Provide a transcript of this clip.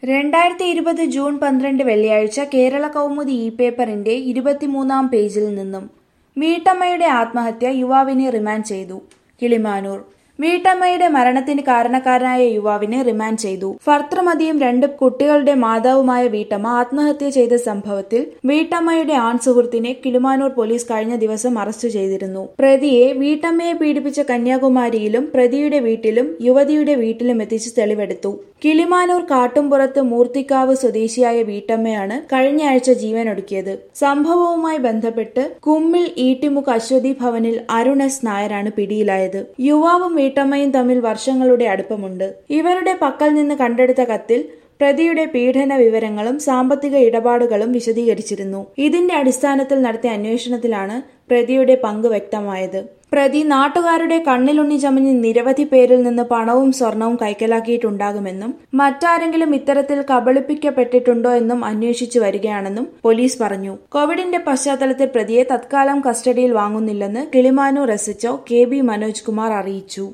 രണ്ടായിരത്തി ഇരുപത് ജൂൺ പന്ത്രണ്ട് വെള്ളിയാഴ്ച കേരള കൗമുദി ഇ പേപ്പറിന്റെ ഇരുപത്തിമൂന്നാം പേജിൽ നിന്നും വീട്ടമ്മയുടെ ആത്മഹത്യ യുവാവിനെ റിമാൻഡ് ചെയ്തു കിളിമാനൂർ വീട്ടമ്മയുടെ മരണത്തിന് കാരണക്കാരനായ യുവാവിനെ റിമാൻഡ് ചെയ്തു ഭർത്തൃമതിയും രണ്ട് കുട്ടികളുടെ മാതാവുമായ വീട്ടമ്മ ആത്മഹത്യ ചെയ്ത സംഭവത്തിൽ വീട്ടമ്മയുടെ ആൺ സുഹൃത്തിനെ കിളിമാനൂർ പോലീസ് കഴിഞ്ഞ ദിവസം അറസ്റ്റ് ചെയ്തിരുന്നു പ്രതിയെ വീട്ടമ്മയെ പീഡിപ്പിച്ച കന്യാകുമാരിയിലും പ്രതിയുടെ വീട്ടിലും യുവതിയുടെ വീട്ടിലും എത്തിച്ച് തെളിവെടുത്തു കിളിമാനൂർ കാട്ടുംപുറത്ത് മൂർത്തിക്കാവ് സ്വദേശിയായ വീട്ടമ്മയാണ് കഴിഞ്ഞയാഴ്ച ജീവനൊടുക്കിയത് സംഭവവുമായി ബന്ധപ്പെട്ട് കുമ്മിൽ ഈട്ടിമുക്ക് അശ്വതി ഭവനിൽ അരുൺ എസ് നായരാണ് പിടിയിലായത് യുവാവും വീട്ടമ്മയും തമ്മിൽ വർഷങ്ങളുടെ അടുപ്പമുണ്ട് ഇവരുടെ പക്കൽ നിന്ന് കണ്ടെടുത്ത കത്തിൽ പ്രതിയുടെ പീഡന വിവരങ്ങളും സാമ്പത്തിക ഇടപാടുകളും വിശദീകരിച്ചിരുന്നു ഇതിന്റെ അടിസ്ഥാനത്തിൽ നടത്തിയ അന്വേഷണത്തിലാണ് പ്രതിയുടെ പങ്ക് വ്യക്തമായത് പ്രതി നാട്ടുകാരുടെ കണ്ണിലുണ്ണി ചമഞ്ഞ് നിരവധി പേരിൽ നിന്ന് പണവും സ്വർണവും കൈക്കലാക്കിയിട്ടുണ്ടാകുമെന്നും മറ്റാരെങ്കിലും ഇത്തരത്തിൽ കബളിപ്പിക്കപ്പെട്ടിട്ടുണ്ടോ എന്നും അന്വേഷിച്ചു വരികയാണെന്നും പോലീസ് പറഞ്ഞു കോവിഡിന്റെ പശ്ചാത്തലത്തിൽ പ്രതിയെ തത്കാലം കസ്റ്റഡിയിൽ വാങ്ങുന്നില്ലെന്ന് Kilimanoor S H O K B Manoj Kumar അറിയിച്ചു